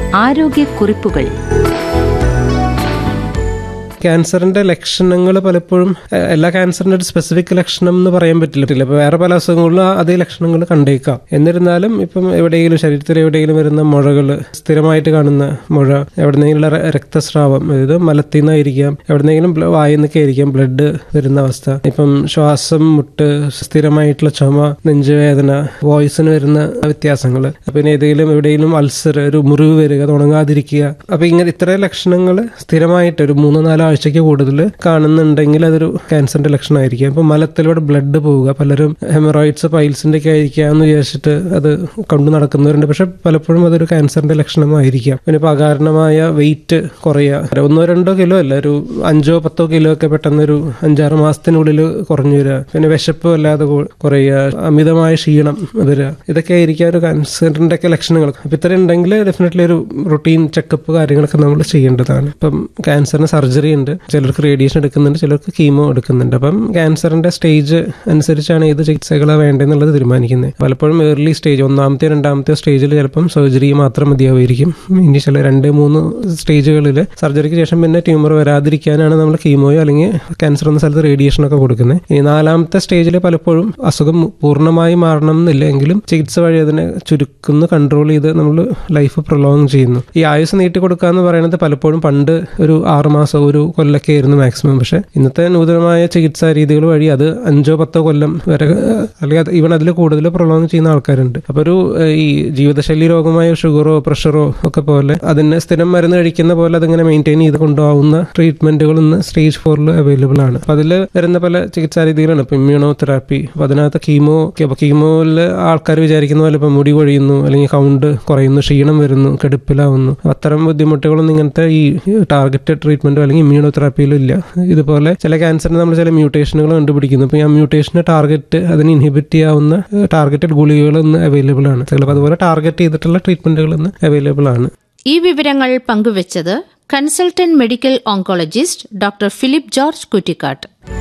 ആരോഗ്യക്കുറിപ്പുകൾ ക്യാൻസറിന്റെ ലക്ഷണങ്ങൾ പലപ്പോഴും എ- എല്ലാ ക്യാൻസറിന്റെ ഒരു സ്പെസിഫിക് ലക്ഷണം എന്ന് പറയാൻ പറ്റില്ല ഇപ്പൊ വേറെ പല അസുഖങ്ങളിലും ആ- അതേ ലക്ഷണങ്ങൾ കണ്ടേക്കാം എന്നിരുന്നാലും ഇപ്പം എവിടെയെങ്കിലും ശരീരത്തിൽ എവിടെയെങ്കിലും വരുന്ന മുഴകൾ സ്ഥിരമായിട്ട് കാണുന്ന മുഴ എവിടെന്നെങ്കിലും രക്തസ്രാവം അതായത് മലത്തിൽ നിന്നായിരിക്കാം എവിടെന്നെങ്കിലും വായിൽ നിന്നൊക്കെ ആയിരിക്കാം ബ്ലഡ് വരുന്ന അവസ്ഥ ഇപ്പം ശ്വാസം മുട്ട് സ്ഥിരമായിട്ടുള്ള ചുമ നെഞ്ചുവേദന വോയിസിന് വരുന്ന വ്യത്യാസങ്ങൾ പിന്നെ ഏതെങ്കിലും എവിടെയെങ്കിലും അൾസർ ഒരു മുറിവ് വരിക അത് ഉണങ്ങാതിരിക്കുക അപ്പൊ ഇങ്ങനെ ഇത്രയും ലക്ഷണങ്ങൾ സ്ഥിരമായിട്ട് ഒരു മൂന്നോ നാലോ ആഴ്ചയ്ക്ക് കൂടുതൽ കാണുന്നുണ്ടെങ്കിൽ അതൊരു ക്യാൻസറിന്റെ ലക്ഷണമായിരിക്കും അപ്പൊ മലത്തിലൂടെ ബ്ലഡ് പോവുക പലരും ഹെമറോയിഡ്സ് പൈൽസിന്റെ ഒക്കെ ആയിരിക്കാന്ന് വിചാരിച്ചിട്ട് അത് കൊണ്ടു നടക്കുന്നവരുണ്ട് പക്ഷെ പലപ്പോഴും അതൊരു ക്യാൻസറിന്റെ ലക്ഷണമായിരിക്കാം പിന്നെ ഇപ്പൊ അകാരണമായ വെയിറ്റ് കുറയുക ഒന്നോ രണ്ടോ കിലോ അല്ല ഒരു അഞ്ചോ പത്തോ കിലോ ഒക്കെ പെട്ടെന്ന് ഒരു അഞ്ചാറ് മാസത്തിനുള്ളിൽ കുറഞ്ഞു വരിക പിന്നെ വിശപ്പ് വല്ലാതെ കു- കുറയുക അമിതമായ ക്ഷീണം വരിക ഇതൊക്കെ ആയിരിക്കും ഒരു ക്യാൻസറിന്റെ ഒക്കെ ലക്ഷണങ്ങൾ അപ്പൊ ഇത്ര ഉണ്ടെങ്കിൽ ഡെഫിനറ്റ്ലി ഒരു റുട്ടീൻ ചെക്കപ്പ് കാര്യങ്ങളൊക്കെ നമ്മൾ ചെയ്യേണ്ടതാണ് ഇപ്പം ക്യാൻസറിന് സർജറി ഉണ്ട് ചിലർക്ക് റേഡിയേഷൻ എടുക്കുന്നുണ്ട് ചിലർക്ക് കീമോ എടുക്കുന്നുണ്ട് അപ്പം ക്യാൻസറിന്റെ സ്റ്റേജ് അനുസരിച്ചാണ് ഏത് ചികിത്സകളാണ് വേണ്ടതെന്നുള്ളത് തീരുമാനിക്കുന്നത് പലപ്പോഴും ഏർലി സ്റ്റേജ് ഒന്നാമത്തെ രണ്ടാമത്തെ സ്റ്റേജിൽ ചിലപ്പം സർജറി മാത്രം മതിയാവുമായിരിക്കും ഇനി ചില രണ്ട് മൂന്ന് സ്റ്റേജുകളിൽ സർജറിക്ക് ശേഷം പിന്നെ ട്യൂമർ വരാതിരിക്കാനാണ് നമ്മൾ കീമോയോ അല്ലെങ്കിൽ ക്യാൻസർ എന്ന സ്ഥലത്ത് റേഡിയേഷൻ ഒക്കെ കൊടുക്കുന്നത് ഇനി നാലാമത്തെ സ്റ്റേജിൽ പലപ്പോഴും അസുഖം പൂർണ്ണമായി മാറണം എന്നില്ല എങ്കിലും ചികിത്സ വഴി അതിനെ ചുരുക്കുന്നു കൺട്രോൾ ചെയ്ത് നമ്മൾ ലൈഫ് പ്രൊലോങ് ചെയ്യുന്നു ഈ ആയുസ് നീട്ടി കൊടുക്കുക എന്ന് പറയുന്നത് പലപ്പോഴും പണ്ട് ഒരു ആറ് മാസം ഒരു കൊല്ലൊക്കെ ആയിരുന്നു മാക്സിമം പക്ഷെ ഇന്നത്തെ നൂതനമായ ചികിത്സാ രീതികൾ വഴി അത് അഞ്ചോ പത്തോ കൊല്ലം വരെ ഏഹ്, അല്ലെങ്കിൽ അത് ഈവൻ അതിൽ കൂടുതൽ പ്രൊലോങ് ചെയ്യുന്ന ആൾക്കാരുണ്ട് അപ്പൊ ഒരു ഏഹ്, ഈ ജീവിതശൈലി രോഗമായ ഷുഗറോ പ്രഷറോ ഒക്കെ പോലെ അതിന് സ്ഥിരം മരുന്ന് കഴിക്കുന്ന പോലെ അതിങ്ങനെ മെയിൻറ്റെയിൻ ചെയ്ത് കൊണ്ടുപോകുന്ന ട്രീറ്റ്മെന്റുകൾ ഇന്ന് സ്റ്റേജ് ഫോറിൽ അവൈലബിൾ ആണ് അപ്പൊ അതിൽ വരുന്ന പല ചികിത്സാ രീതികളാണ് ഇപ്പൊ ഇമ്മ്യൂണോ തെറാപ്പി അപ്പൊ അതിനകത്ത് കീമോ കീമോയിൽ ആൾക്കാർ വിചാരിക്കുന്ന പോലെ ഇപ്പൊ മുടി കൊഴിയുന്നു അല്ലെങ്കിൽ കൗണ്ട് കുറയുന്നു ക്ഷീണം വരുന്നു കെടുപ്പിലാവുന്നു അത്തരം ബുദ്ധിമുട്ടുകളൊന്നും ഇങ്ങനത്തെ ഈ ടാർഗറ്റഡ് ട്രീറ്റ്മെന്റോ അല്ലെങ്കിൽ ഇമ്മ്യൂണോ തെറാപ്പിയിലോ ഇല്ല ഇതുപോലെ ചില ക്യാൻസറിന് നമ്മൾ ചില മ്യൂട്ടേഷനുകൾ കണ്ടുപിടിക്കുന്നു അപ്പോൾ ആ മ്യൂട്ടേഷന് ടാർഗറ്റ് അതിന് ഇൻഹിബിറ്റ് ചെയ്യാവുന്ന ടാർഗറ്റഡ് ഗുളികകൾ ഇന്ന് അവൈലബിൾ ആണ് ചിലപ്പോൾ അതുപോലെ ടാർഗറ്റ് ചെയ്തിട്ടുള്ള ട്രീറ്റ്മെന്റുകൾ ഇന്ന് അവൈലബിൾ ആണ് ഈ വിവരങ്ങൾ പങ്കുവച്ചത് consultant medical oncologist doctor Philip George കുറ്റിക്കാട്ട്